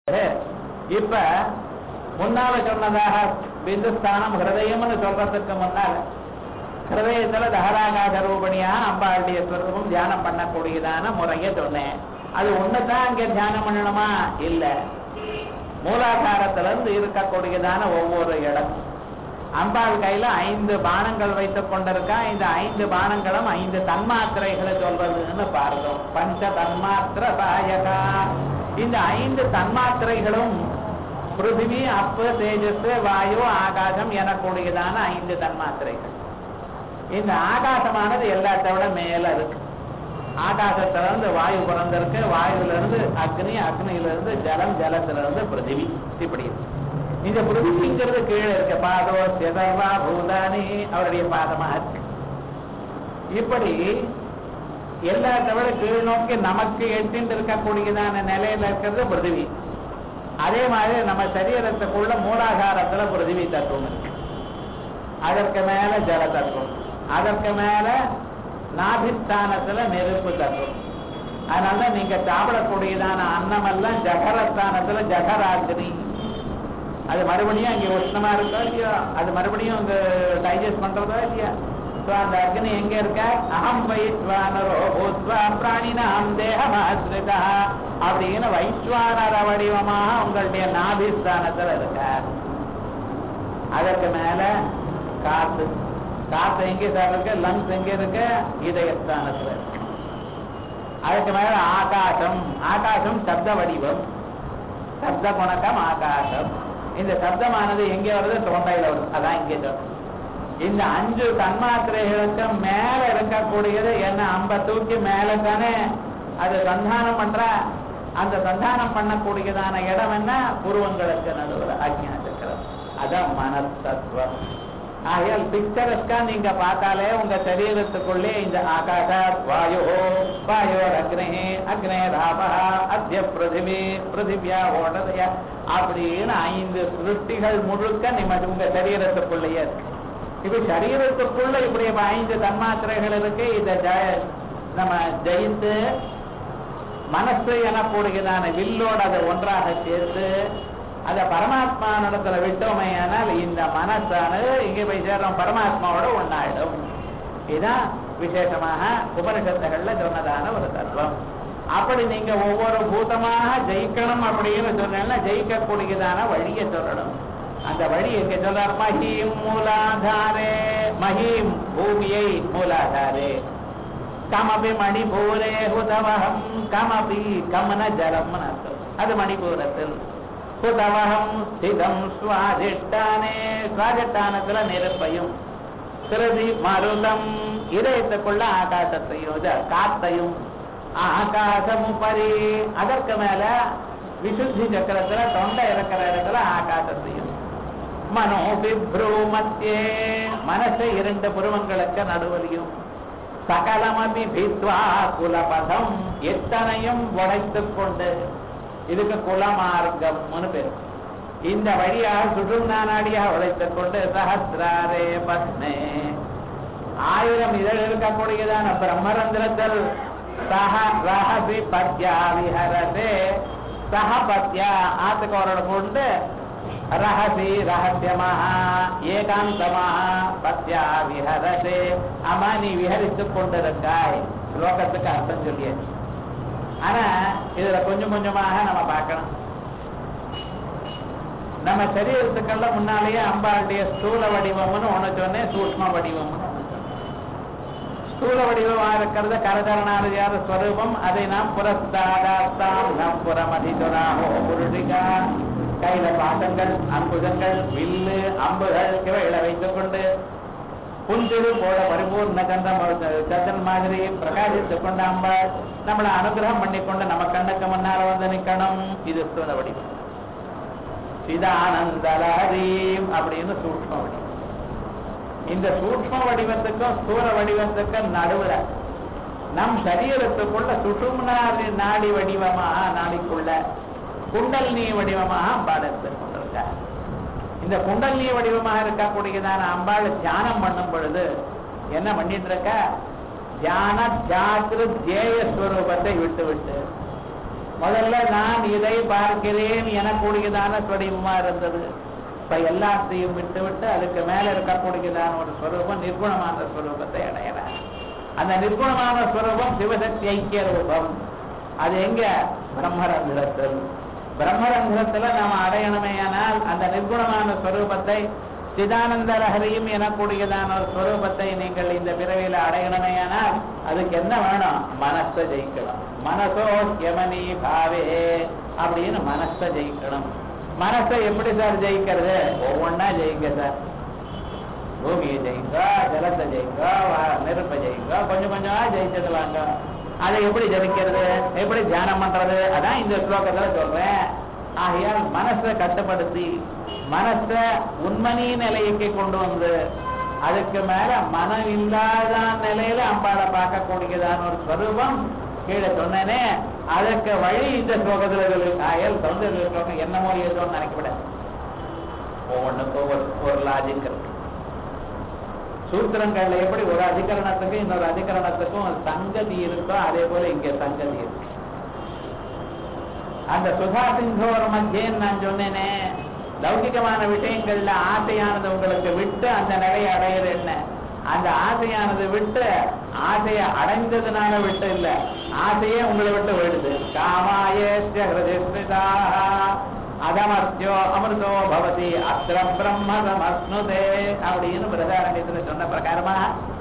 இப்ப முன்னால சொன்னதாக பிந்துஸ்தானம் ஹிருதயம்னு சொல்றதுக்கு முன்னால ஹிருதயத்துல தகராகாத ரூபணியா அம்பாளுடைய ஸ்வரூபம் தியானம் பண்ணக்கூடியதான முறைய சொன்னேன் அது ஒண்ணுதான் அங்க தியானம் பண்ணணுமா இல்ல மூலாதாரத்துல இருந்து இருக்கக்கூடியதான ஒவ்வொரு இடம் அம்பாள் கையில ஐந்து பானங்கள் வைத்துக் கொண்டிருக்கா இந்த ஐந்து பானங்களும் ஐந்து தன்மாத்திரைகளை சொல்றதுன்னு பார்த்தோம் பஞ்ச தன்மாத்திர சாயகா இந்த ஐந்து தன்மாத்திரைகளும் பிருத்திவி அப்பு தேஜஸ் வாயு ஆகாசம் எனக்கூடியதான ஐந்து தன்மாத்திரைகள் இந்த ஆகாசமானது எல்லாத்த விட மேல இருக்கு ஆகாசத்துல இருந்து வாயு பிறந்திருக்கு வாயுல இருந்து அக்னி அக்னியில இருந்து ஜலம் ஜலத்துல இருந்து பிருத்திவி இப்படி இருக்கு இந்த பிருத்திவிங்கிறது கீழே இருக்க பாதோ சிதர்வா பூதானி அவருடைய பாதமா இருக்கு இப்படி எல்லாத்த விட கீழ் நோக்கி நமக்கு எட்டின்னு இருக்கக்கூடியதான நிலையில இருக்கிறது பிருத்திவி அதே மாதிரி நம்ம சரீரத்துக்குள்ள மூலாதாரத்துல பிருத்திவி தத்துவம் இருக்கு அதற்கு மேல ஜல தத்துவம் அதற்கு மேல நாபிஸ்தானத்துல நெருப்பு தத்துவம் அதனால நீங்க சாப்பிடக்கூடியதான அன்னம் எல்லாம் ஜகரஸ்தானத்துல ஜகராகினி அது மறுபடியும் அங்கே உஷ்ணமா இருக்கா இல்லையா அது மறுபடியும் அங்க டைஜஸ்ட் பண்றதா இல்லையா ஸோ அந்த அக்னி எங்க இருக்க அகம் வைஸ்வானரோ பூத்வா பிராணினாம் தேகமாசிரிதா அப்படின்னு வைஸ்வானர வடிவமாக உங்களுடைய நாபிஸ்தானத்துல இருக்க அதற்கு மேல காத்து காத்து எங்கே சார் இருக்கு லங்ஸ் எங்க இருக்கு இதயஸ்தானத்துல இருக்கு அதுக்கு மேல ஆகாசம் ஆகாசம் சப்த வடிவம் சப்த குணக்கம் ஆகாசம் இந்த சப்தமானது எங்கே வருது தொண்டையில வருது அதான் இங்கே சொல்றோம் இந்த அஞ்சு தன்மாத்திரைகளுக்கு மேல இருக்கக்கூடியது என்ன அம்ப தூக்கி மேல தானே அது சந்தானம் பண்ற அந்த சந்தானம் பண்ணக்கூடியதான இடம் என்ன புருவங்களுக்கு நடுவில் அஜ்ஞான சக்கரம் அதான் மனத்தத்துவம் ஆகையால் பிக்சரஸ்கா நீங்க பார்த்தாலே உங்க சரீரத்துக்குள்ளே இந்த ஆகாச வாயு வாயோர் அக்னே அக்னே ராபா அத்திய பிருத்திவி பிருத்திவியா ஓடதையா அப்படின்னு ஐந்து சிருஷ்டிகள் முழுக்க நிம்மதி உங்க சரீரத்துக்குள்ளேயே இருக்கு இப்ப சரீரத்துக்குள்ள இப்படி ஐந்து தன்மாத்திரைகள் இருக்கு இத நம்ம ஜெயித்து மனசு எனக்கூடியதான வில்லோடு அதை ஒன்றாக சேர்த்து அதை பரமாத்மா நடத்துல விட்டோமே ஆனால் இந்த மனசானது இங்கே போய் சேர்றோம் பரமாத்மாவோட ஒன்னாயிடும் இதுதான் விசேஷமாக உபனிஷத்துகள்ல சொன்னதான ஒரு தத்துவம் அப்படி நீங்க ஒவ்வொரு பூதமாக ஜெயிக்கணும் அப்படின்னு சொன்னா ஜெயிக்கக்கூடியதான வழியை சொல்லணும் அந்த வழி எங்க சொல்றார் மஹீம் மூலாதாரே மஹீம் பூமியை மூலாதாரே கமபி மணிபூரே ஹுதவகம் கமபி கமன ஜலம் அது மணிபூரத்தில் ஹுதவகம் ஸ்திதம் சுவாதிஷ்டானே சுவாதிஷ்டானத்துல நெருப்பையும் கிருதி மருதம் இதயத்துக்குள்ள ஆகாசத்தையும் காத்தையும் ஆகாசமுப்பரி அதற்கு மேல விசுத்தி சக்கரத்துல தொண்டை இருக்கிற இடத்துல ஆகாசத்தையும் மனோ விப்ரூமத்தியே மனசு இரண்டு புருவங்களுக்கு நடுவலையும் சகலமபி பித்வா குலபதம் எத்தனையும் உடைத்துக் கொண்டு இதுக்கு குலமார்க்கம்னு பேர் இந்த வழியாக சுடும்னா நாடியாக உழைத்துக் கொண்டு சஹசிராரே பத்மே ஆயிரம் இதழ் இருக்கக்கூடியதான பிரம்மரந்திரத்தில் சஹ ரஹசி பத்யா விஹரதே சஹ பத்யா ஆத்துக்கோரோட கொண்டு ரகசி ரகசியமாக ஏகாந்தமாக பத்யா விஹரதே அம்மா நீ விஹரித்துக் கொண்டிருக்காய் ஸ்லோகத்துக்கு அர்த்தம் சொல்லியாச்சு ஆனா இதுல கொஞ்சம் கொஞ்சமாக நம்ம பார்க்கணும் நம்ம சரீரத்துக்கெல்லாம் முன்னாலேயே அம்பாளுடைய ஸ்தூல வடிவம்னு ஒண்ணு சொன்னேன் சூக்ம வடிவம்னு ஒண்ணு சொன்னேன் ஸ்தூல வடிவமா இருக்கிறது கரகரணாதியார ஸ்வரூபம் அதை நாம் புரஸ்தாதாஸ்தாம் நம் புறமதிதுராமோ புருஷிகா கையில பாசங்கள் அம்புஜங்கள் வில்லு அம்புகள் இவைகளை வைத்துக் கொண்டு புன்சிறு போல பரிபூர்ண சந்திரம் சந்திரன் மாதிரி பிரகாசித்துக் கொண்ட அம்பாள் நம்மளை அனுகிரகம் பண்ணிக்கொண்டு நம்ம கண்ணுக்கு முன்னால வந்து நிக்கணும் இது ஸ்தூல வடிவம் சிதானந்தலஹரீம் அப்படின்னு சூக்ம வடிவம் இந்த சூக்ம வடிவத்துக்கும் ஸ்தூல வடிவத்துக்கும் நடுவுல நம் சரீரத்துக்குள்ள சுஷும்னா நாடி வடிவமாக நாடிக்குள்ள குண்டல்னி வடிவமாக அம்பாள் எடுத்துக் கொண்டிருக்க இந்த குண்டல்னி வடிவமாக இருக்கக்கூடியதான அம்பாள் தியானம் பண்ணும் பொழுது என்ன பண்ணிட்டு இருக்க தியான தியாத்திரு தேய ஸ்வரூபத்தை விட்டு விட்டு முதல்ல நான் இதை பார்க்கிறேன் எனக்கூடியதான ஸ்வரூபமா இருந்தது இப்ப எல்லாத்தையும் விட்டு விட்டு அதுக்கு மேல இருக்கக்கூடியதான ஒரு ஸ்வரூபம் நிர்குணமான ஸ்வரூபத்தை அடையறார் அந்த நிர்குணமான ஸ்வரூபம் சிவசக்தி ஐக்கிய ரூபம் அது எங்க பிரம்மரந்திரத்தில் பிரம்மரந்திரத்துல நாம அடையணுமேயானால் அந்த நிர்குணமான ஸ்வரூபத்தை சிதானந்த லஹரியும் எனக்கூடியதான ஒரு ஸ்வரூபத்தை நீங்கள் இந்த பிறவியில அடையணுமேயானால் அதுக்கு என்ன வேணும் மனசை ஜெயிக்கணும் மனசோ யமனி பாவே அப்படின்னு மனசை ஜெயிக்கணும் மனசை எப்படி சார் ஜெயிக்கிறது ஒவ்வொன்னா ஜெயிக்க சார் பூமியை ஜெயிங்க ஜலத்தை ஜெயிங்க வா- நெருப்பை ஜெயிங்க கொஞ்சம் கொஞ்சமா ஜெயிச்சது வாங்க அதை எப்படி ஜெயிக்கிறது எப்படி தியானம் பண்றது அதான் இந்த ஸ்லோகத்துல சொல்றேன் ஆகையால் மனசை கட்டுப்படுத்தி மனசை உண்மனி நிலைக்கு கொண்டு வந்து அதுக்கு மேல மனம் இல்லாத நிலையில அம்பாளை பார்க்கக்கூடியதான ஒரு ஸ்வரூபம் கீழே சொன்னேனே அதற்கு வழி இந்த ஸ்லோகத்துல இருக்கு ஆயல் சௌந்தர்ய ஸ்லோகம் என்னமோ ஏதோன்னு நினைக்கப்பட ஒவ்வொன்றுக்கும் ஒவ்வொரு ஒரு லாஜிக் இருக்கு சூத்திரங்கள்ல எப்படி ஒரு அதிகரணத்துக்கும் இன்னொரு அதிகரணத்துக்கும் ஒரு சங்கதி இருக்கோ அதே போல இங்க சங்கதி இருக்கு அந்த சுதா சிங்கோர் மத்தியன்னு நான் சொன்னேனே லௌகிகமான விஷயங்கள்ல ஆசையானது உங்களுக்கு விட்டு அந்த நிலையை அடையிறது என்ன அந்த ஆசையானது விட்டு ஆசையை அடைந்ததுனால விட்டு இல்ல ஆசையே உங்களை விட்டு விடுது காமாயேத்ய ஹிருதிஸ்மிதா அதமர்த்தியோ அமிர்தோ பவதி அத்திர பிரம்மதமஸ்னுதே அப்படின்னு பிரதாரண்யத்துல சொன்ன பிரகாரமா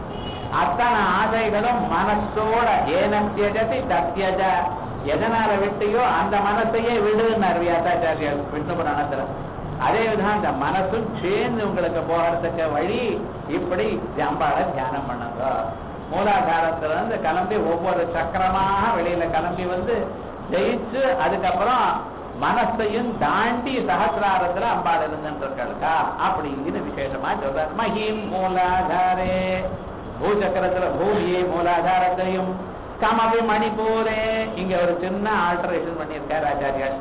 அத்தனை ஆசைகளும் மனசோட ஏன தியஜதி தத்யஜ எதனால விட்டியோ அந்த மனசையே விடுன்னார் வியாசாச்சாரியர் விஷ்ணு புராணத்துல அதே விதம் அந்த மனசும் சேர்ந்து உங்களுக்கு போகிறதுக்கு வழி இப்படி ஜாம்பாட தியானம் பண்ணுங்க மூலாதாரத்துல இருந்து கிளம்பி ஒவ்வொரு சக்கரமாக வெளியில கிளம்பி வந்து ஜெயிச்சு அதுக்கப்புறம் மனசையும் தாண்டி சகசிராரத்துல அம்பாள் இருந்துருக்கா அப்படிங்கிற விசேஷமா சொல்றார் மஹீம் மூலாதாரே பூச்சக்கரத்துல பூமியை மூலாதாரத்தையும் கமவி மணிப்பூரே இங்க ஒரு சின்ன ஆல்டரேஷன் பண்ணியிருக்கார் ஆச்சாரியார்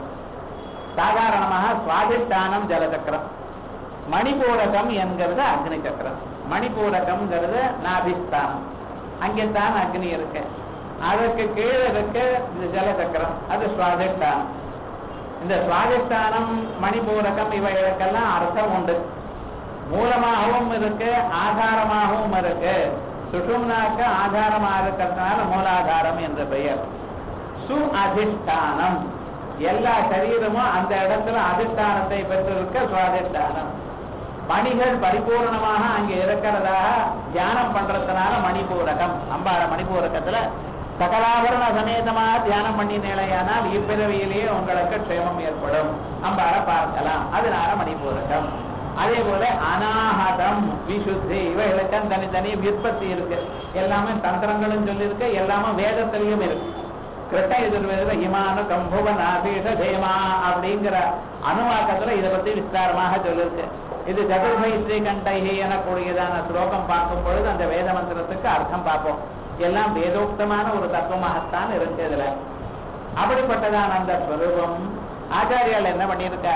சாதாரணமாக சுவாதிஷ்டானம் ஜலசக்கரம் மணிபூரகம் என்கிறது அக்னி சக்கரம் மணிபூரகம்ங்கிறது நாபிஸ்தானம் அங்கே தான் அக்னி இருக்கு அதற்கு கீழே இருக்கு இந்த ஜலசக்கரம் அது சுவாதிஷ்டானம் இந்த சுவாதிஷ்டானம் மணிபூரகம் இவைகளுக்கெல்லாம் அர்த்தம் உண்டு மூலமாகவும் இருக்கு ஆதாரமாகவும் இருக்கு சுஷும்னாக்கு ஆதாரமாக இருக்கிறதுனால மூலாதாரம் என்ற பெயர் சு அதிஷ்டானம் எல்லா சரீரமும் அந்த இடத்துல அதிஷ்டானத்தை பெற்றிருக்க சுவாதிஷ்டானம் மணிகள் பரிபூர்ணமாக அங்கே இருக்கிறதாக தியானம் பண்றதுனால மணிபூரகம் அம்பார மணிபூரகத்துல சகலாபரண சமேதமா தியானம் பண்ணி நிலையானால் இப்பிறவியிலேயே உங்களுக்கு க்ஷேமம் ஏற்படும் அம்பார பார்க்கலாம் அதனால மணிபூரகம் அதே போல அனாஹதம் விசுத்தி இவைகளுக்கும் தனித்தனி விற்பத்தி இருக்கு எல்லாமே தந்திரங்களும் சொல்லியிருக்கு எல்லாமே வேதத்திலையும் இருக்கு கிருஷ்ண எதிர்வேத இமான கம்புவன் ஆபீஷ தேமா அப்படிங்கிற அணுவாக்கத்துல இதை பத்தி விஸ்தாரமாக சொல்லியிருக்கு இது சதுர்பைஸ்ரீ கண்டைகி எனக்கூடியதான ஸ்லோகம் பார்க்கும் பொழுது அந்த வேத மந்திரத்துக்கு அர்த்தம் பார்ப்போம் எல்லாம் வேதோக்தமான ஒரு தத்துவமாகத்தான் இருக்கு இதுல அப்படிப்பட்டதான அந்த ஸ்வரூபம் ஆச்சாரியால் என்ன பண்ணியிருக்கா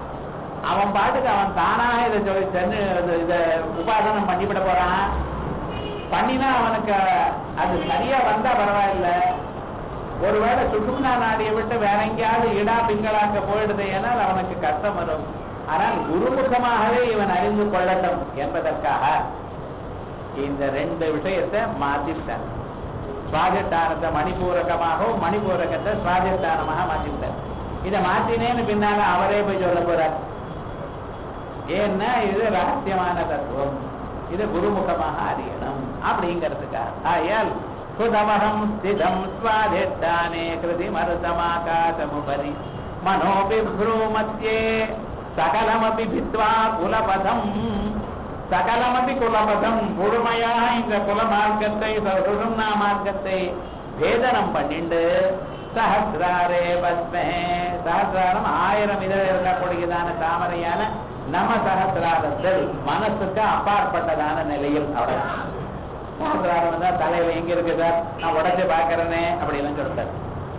அவன் பாட்டுக்கு அவன் தானாக இதை சொல்லி சென்று இது- இதை உபாசனம் பண்ணிவிட போறான் பண்ணினா அவனுக்கு அது சரியா வந்தா பரவாயில்ல ஒருவேளை சுஷும்னா நாடியை விட்டு வேற எங்கேயாவது இடா பிங்களாக்க போயிடுது ஏனால் அவனுக்கு கஷ்டம் வரும் ஆனால் குருமுகமாகவே இவன் அறிந்து கொள்ளட்டும் என்பதற்காக இந்த ரெண்டு விஷயத்தை மாத்திட்டார் சுவாதிஷ்டானத்தை மணிபூரகமாகவும் மணிபூரகத்தை சுவாதிஷ்டானமாக மாத்திட்டார் இதை மாத்தினேன்னு பின்னால அவரே போய் சொல்ல போறார் ஏன்னா இது ரகசியமான தத்துவம் இது குருமுகமாக அறியணும் அப்படிங்கிறதுக்காக ஆயால் சுதமகம் ஸ்திதம் ஸ்வாதிஷ்டானே கிருதி மருதமாகாசமுபரி மனோபிப்ரூமத்யே சகலமபி பித்வா குலபதம் சகலமபி குலபதம் முழுமையாக இந்த குல மார்க்கத்தை சுஷும்னா மார்க்கத்தை பேதனம் பண்ணிண்டு சஹசிராரே பஸ்மே சஹசிராரம் ஆயிரம் இதழ் இருக்கக்கூடியதான தாமரையான நம சஹசிராரத்தில் மனசுக்கு அப்பாற்பட்டதான நிலையில் அவ்வளவு சஹசிராரம் தான் தலையில எங்க இருக்கு சார் நான் உடைச்சு பாக்குறேனே அப்படின்னு சொல்லிட்டார்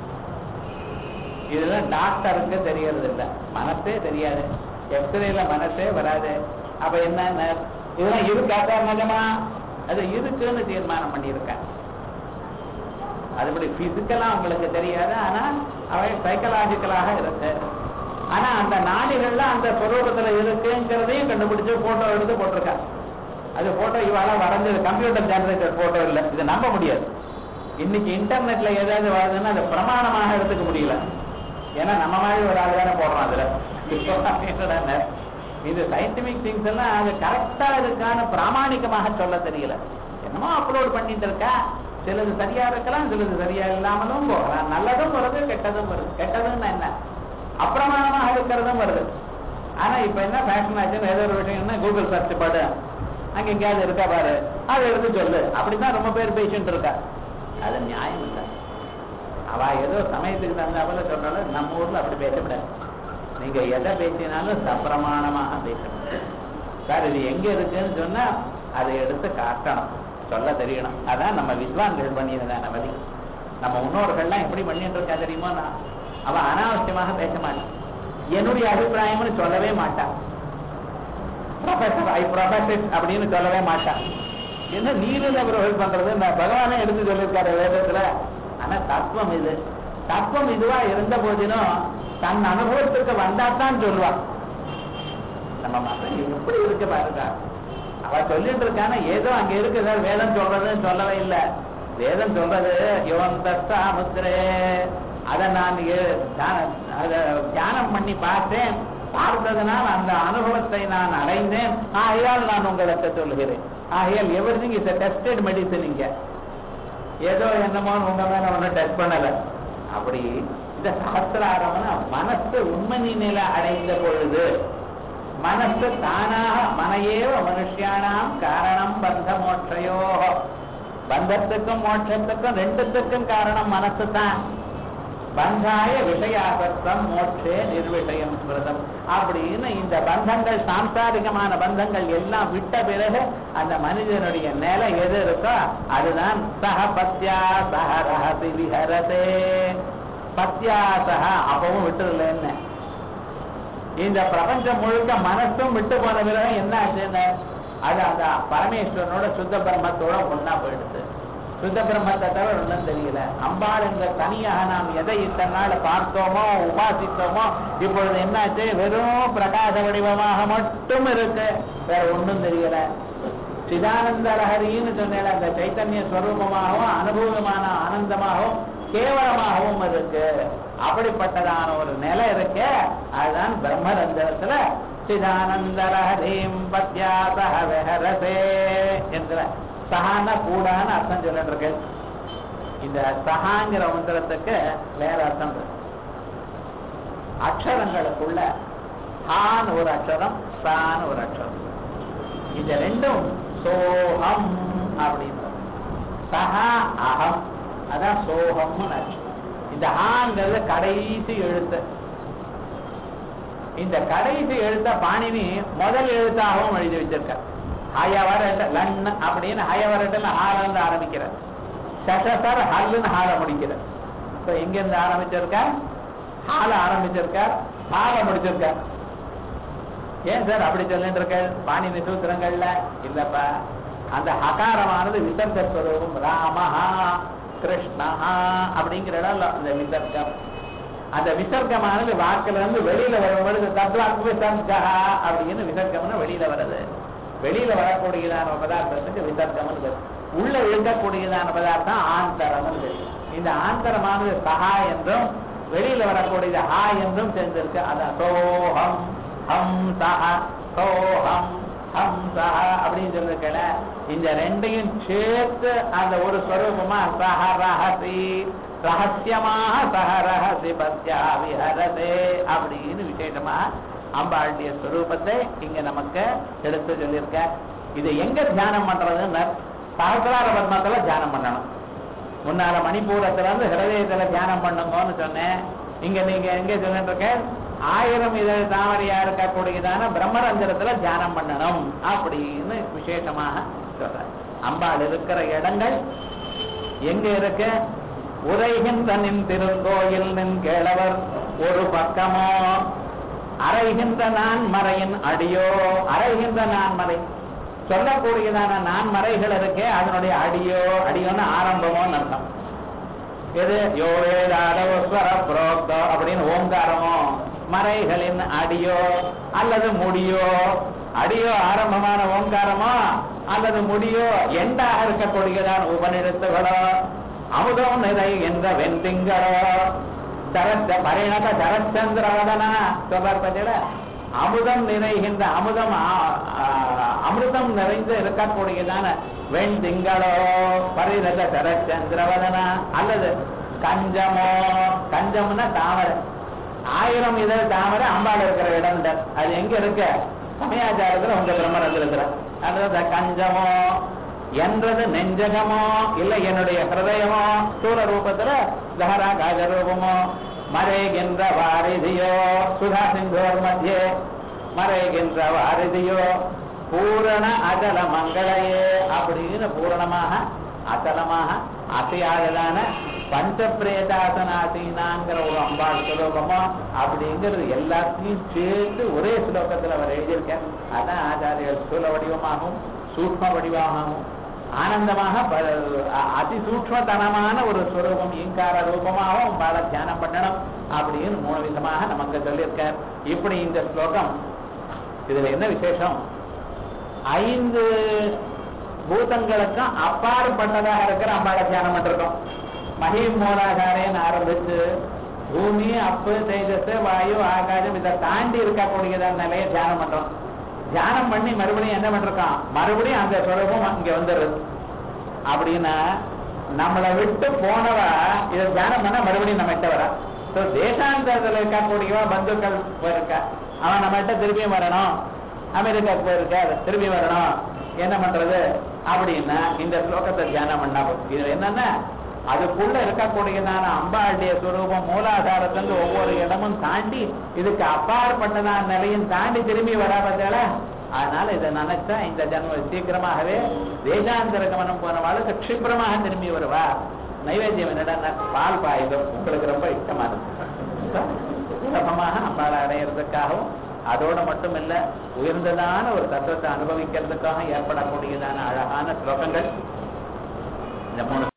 இதெல்லாம் டாக்டருக்கு தெரியறது இல்ல மனசே தெரியாது எக்ஸ்ரேல மனசே வராது அப்ப என்ன இதெல்லாம் இருக்கா சார் நிஜமா அது இருக்குன்னு தீர்மானம் பண்ணியிருக்கேன் அதுபடி பிசிக்கலா உங்களுக்கு தெரியாது ஆனா அவை சைக்கலாஜிக்கலாக இருக்கு ஆனா அந்த நாடிகள்ல அந்த ஸ்வரூபத்துல இருக்குங்கிறதையும் கண்டுபிடிச்சு போட்டோ எடுத்து போட்டிருக்கா அது போட்டோ இவாள வரைஞ்சது கம்ப்யூட்டர் ஜெனரேட்டர் போட்டோ இல்ல இதை நம்ப முடியாது இன்னைக்கு இன்டர்நெட்ல ஏதாவது வருதுன்னா அதை பிரமாணமாக எடுத்துக்க முடியல ஏன்னா நம்ம மாதிரி ஒரு ஆள் தானே போடுறோம் அதுல என்னடா இது சயின்டிபிக் திங்ஸ் எல்லாம் அது கரெக்டா இதுக்கான பிராமாணிகமாக சொல்ல தெரியல என்னமோ அப்லோட் பண்ணிட்டு இருக்கா சிலது சரியா இருக்கலாம் சிலது சரியா இல்லாமலும் போகலாம் நல்லதும் வருது கெட்டதும் வருது கெட்டதுன்னு என்ன அப்பிரமாணமாக இருக்கிறதும் வருது ஆனா இப்ப என்ன ஃபேஷன் ஆச்சு ஏதோ ஒரு விஷயம்னா கூகுள் சர்ச் படு அங்க எங்கேயாவது இருக்கா பாரு அதை எடுத்து சொல்லு அப்படிதான் ரொம்ப பேர் பேசிட்டு இருக்கா அது நியாயம் இல்லை அவ ஏதோ சமயத்துக்கு தகுந்தாப்புல சொல்றாலும் நம்ம ஊர்ல அப்படி பேசக்கூடாது நீங்க எதை பேசினாலும் சப்பிரமாணமாக பேசணும் சார் இது எங்க இருக்குன்னு சொன்னா அதை எடுத்து காட்டணும் சொல்ல தெரியணும் அதான் நம்ம வித்வான்கள் பண்ணியிருந்தான வழி நம்ம முன்னோர்கள்லாம் எப்படி பண்ணிட்டு இருக்கா தெரியுமா நான் அவன் அனாவசியமாக பேச மாட்டான் என்னுடைய அபிப்பிராயம்னு சொல்லவே மாட்டான் ப்ரொஃபசர் ஐ ப்ரொஃபசர் அப்படின்னு சொல்லவே மாட்டான் என்ன நீரில் அவர்கள் பண்றது நான் பகவானே எடுத்து சொல்லியிருக்காரு வேதத்துல ஆனா தத்துவம் இது தத்துவம் இதுவா இருந்த போதிலும் தன் அனுபவத்துக்கு வந்தாத்தான் சொல்லுவான் நம்ம மகன் எப்படி இருக்கு பாருங்க அவ சொல்லிட்டு இருக்கான ஏதோ அங்க இருக்குது வேதம் சொல்றதுன்னு சொல்லவே இல்லை வேதம் சொல்றது யோந்தஸ்தா முத்திரே அதை நான் ஏ- தியான- அத தியானம் பண்ணி பார்த்தேன் பார்த்ததனால் அந்த அனுபவத்தை நான் அடைந்தேன் ஆகையால் நான் உங்களுக்கு சொல்லுகிறேன் ஆகையால் everything is tested medicine இங்க ஏதோ என்னமோ உங்க மேல ஒன்றும் டெஸ்ட் பண்ணல அப்படி இந்த சாஸ்திராரம்னா மனசு உண்மை நிலை அடைந்த பொழுது மனசு தானாக மனையேவ மனுஷியானாம் காரணம் பந்த மோட்சையோ பந்தத்துக்கும் மோட்சத்துக்கும் ரெண்டுத்துக்கும் காரணம் மனசு தான் பந்தாய விஷயாசத்தம் மோட்சே நிர்விஷயம் ஸ்மிருதம் அப்படின்னு இந்த பந்தங்கள் சாம்சாரிகமான பந்தங்கள் எல்லாம் விட்ட பிறகு அந்த மனிதனுடைய நிலை எது இருக்கோ அதுதான் சக பத்யா சக ரகசி விஹரதே பத்யா சக அப்பவும் விட்டுருல என்ன இந்த பிரபஞ்சம் முழுக்க மனசும் விட்டு போன பிறகு என்ன ஆச்சுன்னு அது அந்த பரமேஸ்வரனோட சுத்த பிரம்மத்தோட ஒன்னா போயிடுது சுத்த பிரம்மத்தை தவிர ஒன்றும் தெரியல அம்பாள் என்ற தனியாக நாம் எதை இத்தனை நாள் பார்த்தோமோ உபாசித்தோமோ இப்பொழுது என்னாச்சு வெறும் பிரகாச வடிவமாக மட்டும் இருக்கு வேற ஒண்ணும் தெரியல சிதானந்த லஹரின்னு சொன்னேன் அந்த சைத்தன்ய ஸ்வரூபமாகவும் அனுபவமான ஆனந்தமாகவும் கேவலமாகவும் இருக்கு அப்படிப்பட்டதான ஒரு நிலை இருக்கு அதுதான் பிரம்மரந்தரத்துல சிதானந்த லஹரீம் பத்யா சஹ விஹரசே என்கிற சஹான கூடான்னு அர்த்தம் சொல்லிட்டு இருக்கு இந்த சஹாங்கிற மந்திரத்துக்கு வேற அர்த்தம் இருக்கு அக்ஷரங்களுக்குள்ள ஹான் ஒரு அக்ஷரம் சான் ஒரு அக்ஷரம் இந்த ரெண்டும் சோகம் அப்படின்றது சஹா அகம் அதான் சோகம்னு அர்த்தம் இந்த ஹாங்கிறது கடைசி எழுத்து இந்த கடைசி எழுத்த பாணினி முதல் எழுத்தாகவும் எழுதி வச்சிருக்கார் ஹயவரட்ட லன் அப்படின்னு ஹயவரட்டல ஹாலந்து ஆரம்பிக்கிறார் சசசர் ஹல்லுன்னு ஹால முடிக்கிறார் இப்போ எங்கிருந்து ஆரம்பிச்சிருக்கார் ஹால ஆரம்பிச்சிருக்கார் ஹால முடிச்சிருக்கார் ஏன் சார் அப்படி சொல்லிட்டு இருக்க பாணினி சூத்திரங்கள்ல இல்லப்பா அந்த ஹகாரமானது விசர்க்க ஸ்வரூபம் ராமஹா கிருஷ்ணஹா அப்படிங்கிற இடம் அந்த விசர்க்கம் அந்த விசர்க்கமானது வாக்குல இருந்து வெளியில வரும்பொழுது தத்வாக்கு விசர்க்கா அப்படின்னு விசர்க்கம்னு வெளியில வருது வெளியில வரக்கூடியதான பதார்த்தத்துக்கு விசர்க்கம்னு பேரு. உள்ள இழுக்கக்கூடியதான பதார்த்தம் ஆந்தரம் இந்த ஆந்தரமானது சஹா என்றும் வெளியில வரக்கூடியது ஹா என்றும் சேர்ந்திருக்கு அதான் சோஹம் ஹம் சஹ சோஹம் ஹம் சஹ அப்படின்னு சொல்லிருக்கல இந்த ரெண்டையும் சேர்த்து அந்த ஒரு ஸ்வரூபமா சஹ ரஹசி ரகசியமாக சஹ ரஹசி பத்யா விஹரதே அப்படின்னு விசேஷமா அம்பாளுடைய ஸ்வரூபத்தை இங்க நமக்கு எடுத்து சொல்லியிருக்க இது எங்க தியானம் பண்றதுன்னு சகசிரார பத்மத்துல தியானம் பண்ணணும் முன்னால மணிப்பூரத்துல இருந்து ஹிருதயத்துல தியானம் பண்ணுங்கன்னு சொன்னேன் இங்க நீங்க எங்க சொல்லிட்டு இருக்க ஆயிரம் இதழ் தாமரையா இருக்கக்கூடியதான பிரம்மரந்திரத்துல தியானம் பண்ணணும் அப்படின்னு விசேஷமாக சொல்ற அம்பாள் இருக்கிற இடங்கள் எங்க இருக்கு உரைகின்ற நின் திருங்கோயில் நின் கேளவர் ஒரு பக்கமோ அறைகின்ற நான்மறையின் அடியோ அறைகின்ற நான்மறை சொல்லக்கூடியதான நான்மறைகள் இருக்கே அதனுடைய அடியோ அடியோன்னு ஆரம்பமோன்னு அர்த்தம் எது யோவேதாதவஸ்வர புரோக்தோ அப்படின்னு ஓங்காரமோ மறைகளின் அடியோ அல்லது முடியோ அடியோ ஆரம்பமான ஓங்காரமோ அல்லது முடியோ எண்டாக இருக்கக்கூடியதான் உபநிடத்துகளோ அமுதம் நிறை என்ற வெண்திங்களோ சரத்த பரிணத சரச்சந்திரவதனா சொல்றார் பார்த்தீங்களா அமுதம் நிறைகின்ற அமுதம் ஆ- ஆ- அமிர்தம் நிறைந்து இருக்கக்கூடியதான வெண் திங்களோ பரிணத சரச்சந்திரவதனா அல்லது கஞ்சமோ கஞ்சம்னா தாமரை ஆயிரம் இதழ் தாமரை அம்பாள் இருக்கிற இடம் இந்த. அது எங்க இருக்கு சமயாச்சாரத்துல உங்க பிரம்மரத்தில் இருக்கிற அதாவது கஞ்சமோ என்றது நெஞ்சகமோ இல்ல என்னுடைய ஹிருதயமோ ஸ்தூல ரூபத்துல தஹரா காஜ ரூபமோ மறைகின்ற வாரிதியோ சுதா சிந்தோர் மத்தியே மறைகின்ற வாரிதியோ பூரண அகல மங்களையே அப்படின்னு பூரணமாக அசலமாக அசையாதலான பஞ்சப்பிரேதாசனாசீனாங்கிற ஒரு அம்பாள் சுலோகமோ அப்படிங்கிறது எல்லாத்தையும் சேர்த்து ஒரே ஸ்லோகத்துல அவர் எழுதியிருக்கார் அதான் ஆச்சாரியர் ஸ்தூல வடிவமாகவும் சூக்ம வடிவமாகவும் ஆனந்தமாக ப- அ- அதி சூக்மதனமான ஒரு ஸ்வரூபம் ஈங்கார ரூபமாகவும் அம்பாளை தியானம் பண்ணணும் அப்படின்னு மூணு விதமாக நமக்கு சொல்லியிருக்கார் இப்படி இந்த ஸ்லோகம் இதுல என்ன விசேஷம் ஐந்து பூதங்களுக்கும் அப்பாற்பட்டதாக இருக்கிற அம்பாளை தியானம் பண்ணிருக்கோம் மகிம் மூலாதாரேன்னு ஆரம்பிச்சு பூமி அப்பு தேஜஸ் வாயு ஆகாசம் இதை தாண்டி இருக்கக்கூடியதான நிலையை தியானம் பண்றோம் தியானம் பண்ணி மறுபடியும் என்ன பண்றோம் மறுபடியும் அந்த சுலபம் இங்க வந்துடுது அப்படின்னா நம்மளை விட்டு போனவ இதை தியானம் பண்ண மறுபடியும் நம்ம கிட்ட வரா ஸோ தேசாந்தரத்தில் இருக்கக்கூடியவா பந்துக்கள் போயிருக்கா அவன் நம்ம கிட்ட திரும்பியும் வரணும் அமெரிக்காவுக்கு போயிருக்க திரும்பி வரணும் என்ன பண்றது அப்படின்னா இந்த ஸ்லோகத்தை தியானம் பண்ணா போதும். இது என்னன்னா அதுக்குள்ள இருக்கக்கூடியதான அம்பாளுடைய சுரூபம் மூலாதாரத்திலிருந்து ஒவ்வொரு இடமும் தாண்டி இதுக்கு அப்பாற்பட்டதான நிலையும் தாண்டி திரும்பி வராபத்தால அதனால இதை நினைச்சா இந்த ஜன்ம சீக்கிரமாகவே தேசாந்தர கமனம் போனவாளுக்கு க்ஷிப்ரமாக திரும்பி வருவா நைவேத்தியம் என்னடா பால் பாயுதம் உங்களுக்கு ரொம்ப இஷ்டமானது சுலபமாக அம்பாளை அடையிறதுக்காகவும் அதோட மட்டும் இல்ல உயர்ந்ததான ஒரு தத்துவத்தை அனுபவிக்கிறதுக்காக ஏற்படக்கூடியதான அழகான ஸ்லோகங்கள் இந்த மூணு